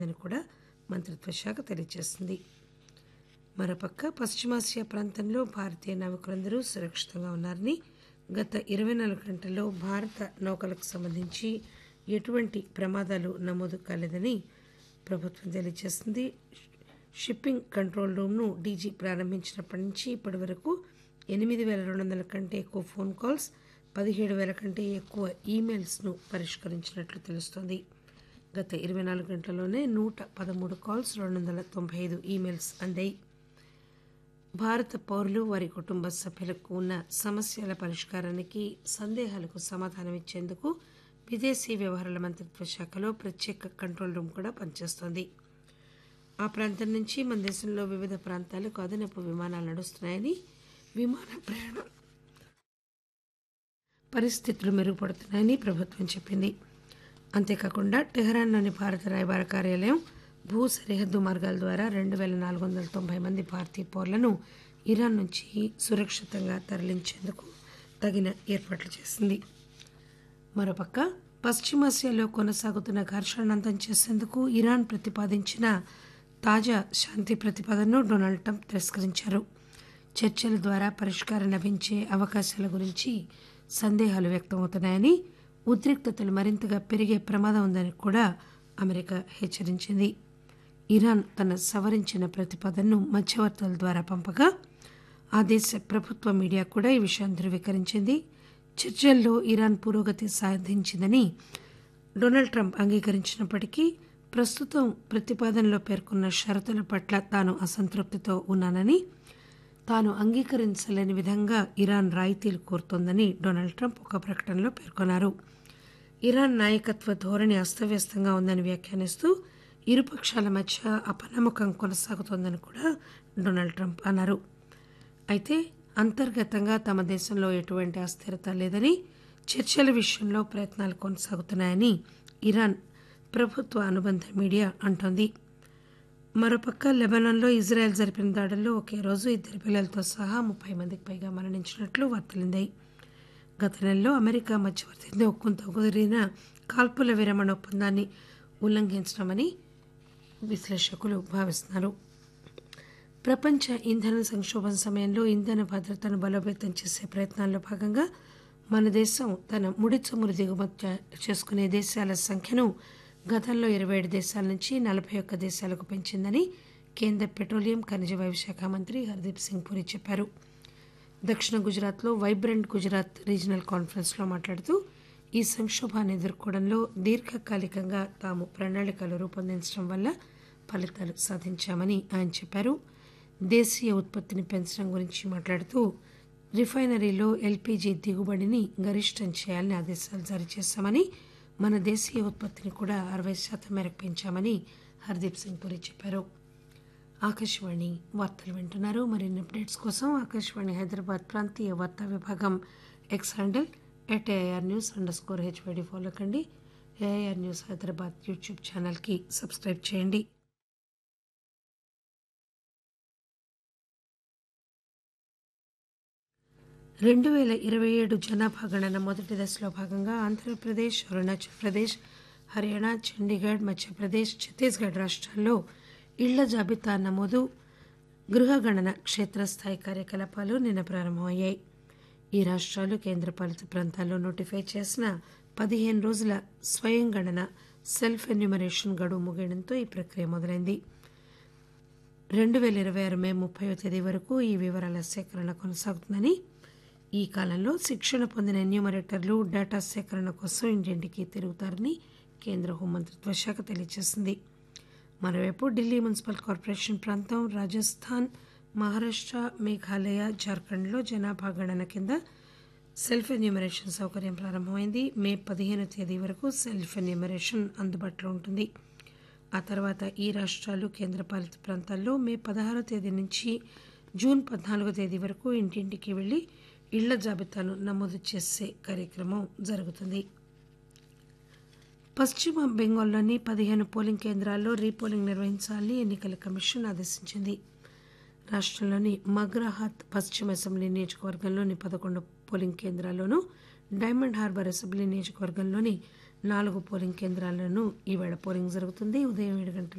అని కూడా మంత్రిత్వ శాఖ తెలియజేసింది మరోపక్క పశ్చిమాసియా ప్రాంతంలో భారతీయ నావికులందరూ సురక్షితంగా ఉన్నారని గత ఇరవై నాలుగు గంటల్లో భారత నౌకలకు సంబంధించి ఎటువంటి ప్రమాదాలు నమోదు కాలేదని ప్రభుత్వం తెలియజేసింది షిప్పింగ్ కంట్రోల్ రూమ్ను డీజీ ప్రారంభించినప్పటి నుంచి ఇప్పటి వరకు ఎనిమిది వేల రెండు వందల కంటే ఎక్కువ ఫోన్ కాల్స్ పదిహేడు వేల కంటే ఎక్కువ ఈమెయిల్స్ను పరిష్కరించినట్లు తెలుస్తోంది గత ఇరవై నాలుగు గంటల్లోనే నూట పదమూడు కాల్స్ రెండు వందల తొంభై ఐదు ఈమెయిల్స్ అందాయి భారత పౌరులు వారి కుటుంబ సభ్యులకు ఉన్న సమస్యల పరిష్కారానికి సందేహాలకు సమాధానం ఇచ్చేందుకు విదేశీ వ్యవహారాల మంత్రిత్వ శాఖలో ప్రత్యేక కంట్రోల్ రూమ్ కూడా పనిచేస్తోంది ఆ ప్రాంతం నుంచి మన దేశంలో వివిధ ప్రాంతాలకు అదనపు విమానాలు నడుస్తున్నాయని విమాన ప్రయాణం పరిస్థితులు మెరుగుపడుతున్నాయని ప్రభుత్వం చెప్పింది అంతేకాకుండా టెహరాన్లోని భారత రాయబార కార్యాలయం భూ సరిహద్దు మార్గాల ద్వారా రెండు వేల నాలుగు వందల తొంభై మంది భారతీయ పౌరులను ఇరాన్ నుంచి సురక్షితంగా తరలించేందుకు తగిన ఏర్పాట్లు చేసింది మరోపక్క పశ్చిమాసియాలో కొనసాగుతున్న ఘర్షణను అంతం చేసేందుకు ఇరాన్ ప్రతిపాదించిన తాజా శాంతి ప్రతిపాదనను డొనాల్డ్ ట్రంప్ తిరస్కరించారు చర్చల ద్వారా పరిష్కారం లభించే అవకాశాల గురించి సందేహాలు వ్యక్తమవుతున్నాయని ఉద్రిక్తతలు మరింతగా పెరిగే ప్రమాదం ఉందని కూడా అమెరికా హెచ్చరించింది ఇరాన్ తన సవరించిన ప్రతిపాదనను మధ్యవర్తుల ద్వారా పంపగా ఆ దేశ ప్రభుత్వ మీడియా కూడా ఈ విషయాన్ని ధృవీకరించింది చర్చల్లో ఇరాన్ పురోగతి సాధించిందని డొనాల్డ్ ట్రంప్ అంగీకరించినప్పటికీ ప్రస్తుతం ప్రతిపాదనలో పేర్కొన్న షరతుల పట్ల తాను అసంతృప్తితో ఉన్నానని తాను అంగీకరించలేని విధంగా ఇరాన్ రాయితీలు కోరుతోందని డొనాల్డ్ ట్రంప్ ఒక ప్రకటనలో పేర్కొన్నారు ఇరాన్ నాయకత్వ ధోరణి అస్తవ్యస్తంగా ఉందని వ్యాఖ్యానిస్తూ ఇరుపక్షాల మధ్య అపనమ్మకం కొనసాగుతోందని కూడా డొనాల్డ్ ట్రంప్ అన్నారు అయితే అంతర్గతంగా తమ దేశంలో ఎటువంటి అస్థిరత లేదని చర్చల విషయంలో ప్రయత్నాలు కొనసాగుతున్నాయని ఇరాన్ ప్రభుత్వ అనుబంధ మీడియా అంటోంది మరోపక్క లెబనాన్లో ఇజ్రాయెల్ జరిపిన దాడుల్లో ఒకే రోజు ఇద్దరు పిల్లలతో సహా ముప్పై మందికి పైగా మరణించినట్లు వార్తలుందాయి గత నెలలో అమెరికా మధ్యవర్తితో ఒక్కంత కుదిరిన కాల్పుల విరమణ ఒప్పందాన్ని ఉల్లంఘించడమని విశ్లేషకులు భావిస్తున్నారు ప్రపంచ ఇంధన సంక్షోభం సమయంలో ఇంధన భద్రతను బలోపేతం చేసే ప్రయత్నాల్లో భాగంగా మన దేశం తన ముడి చమురు దిగుమతి చేసుకునే దేశాల సంఖ్యను గతంలో ఇరవై ఏడు దేశాల నుంచి నలభై ఒక్క దేశాలకు పెంచిందని కేంద్ర పెట్రోలియం ఖనిజ వ్యయ శాఖ మంత్రి హర్దీప్ సింగ్ పూరి చెప్పారు దక్షిణ గుజరాత్లో వైబ్రెంట్ గుజరాత్ రీజనల్ కాన్ఫరెన్స్లో మాట్లాడుతూ ఈ సంక్షోభాన్ని ఎదుర్కోవడంలో దీర్ఘకాలికంగా తాము ప్రణాళికలు రూపొందించడం వల్ల ఫలితాలు సాధించామని ఆయన చెప్పారు దేశీయ ఉత్పత్తిని పెంచడం గురించి మాట్లాడుతూ రిఫైనరీలో ఎల్పీజీ దిగుబడిని గరిష్టం చేయాలని ఆదేశాలు జారీ చేశామని మన దేశీయ ఉత్పత్తిని కూడా అరవై శాతం మేరకు పెంచామని హర్దీప్ సింగ్ పురి చెప్పారు ఆకాశవాణి వార్తలు వింటున్నారు మరిన్ని అప్డేట్స్ కోసం ఆకాశవాణి హైదరాబాద్ ప్రాంతీయ వార్తా విభాగం X handle at AR news underscore HYD follow కండి ఏఆర్ న్యూస్ హైదరాబాద్ యూట్యూబ్ ఛానల్కి సబ్స్క్రైబ్ చేయండి రెండు వేల ఇరవై ఏడు జనాభా గణన మొదటి దశలో భాగంగా ఆంధ్రప్రదేశ్ అరుణాచల్ ప్రదేశ్ హర్యానా చండీగఢ్ మధ్యప్రదేశ్ ఛత్తీస్గఢ్ రాష్ట్రాల్లో ఇళ్ల జాబితా నమోదు గృహగణన క్షేత్రస్థాయి కార్యకలాపాలు నిన్న ప్రారంభమయ్యాయి ఈ రాష్ట్రాలు కేంద్రపాలిత ప్రాంతాల్లో నోటిఫై చేసిన పదిహేను రోజుల స్వయం గణన సెల్ఫ్ ఎన్యూమరేషన్ గడువు ముగియడంతో ఈ ప్రక్రియ మొదలైంది రెండు వేల ఇరవై ఆరు మే ముప్పైవ తేదీ వరకు ఈ వివరాల సేకరణ కొనసాగుతుందని ఈ కాలంలో శిక్షణ పొందిన ఎన్యూమరేటర్లు డేటా సేకరణ కోసం ఇంటింటికి తిరుగుతారని కేంద్ర హోంమంత్రిత్వ శాఖ తెలియజేసింది మరోవైపు ఢిల్లీ మున్సిపల్ కార్పొరేషన్ ప్రాంతం రాజస్థాన్ మహారాష్ట్ర మేఘాలయ జార్ఖండ్లో జనాభా గణన కింద సెల్ఫ్ ఎన్యూమరేషన్ సౌకర్యం ప్రారంభమైంది మే పదిహేను తేదీ వరకు సెల్ఫ్ ఎన్యూమరేషన్ అందుబాటులో ఉంటుంది ఆ తర్వాత ఈ రాష్ట్రాలు కేంద్రపాలిత ప్రాంతాల్లో మే పదహారో తేదీ నుంచి జూన్ పద్నాలుగో తేదీ వరకు ఇంటింటికి వెళ్లి ఇళ్ల జాబితాను నమోదు చేసే కార్యక్రమం జరుగుతుంది పశ్చిమ బెంగాల్లోని పదిహేను పోలింగ్ కేంద్రాల్లో రీపోలింగ్ నిర్వహించాలని ఎన్నికల కమిషన్ ఆదేశించింది రాష్ట్రంలోని మగ్రాహాత్ పశ్చిమ అసెంబ్లీ నియోజకవర్గంలోని పదకొండు పోలింగ్ కేంద్రాల్లోనూ డైమండ్ హార్బర్ అసెంబ్లీ నియోజకవర్గంలోని నాలుగు పోలింగ్ కేంద్రాల్లోనూ ఈవేళ పోలింగ్ జరుగుతుంది ఉదయం ఏడు గంటల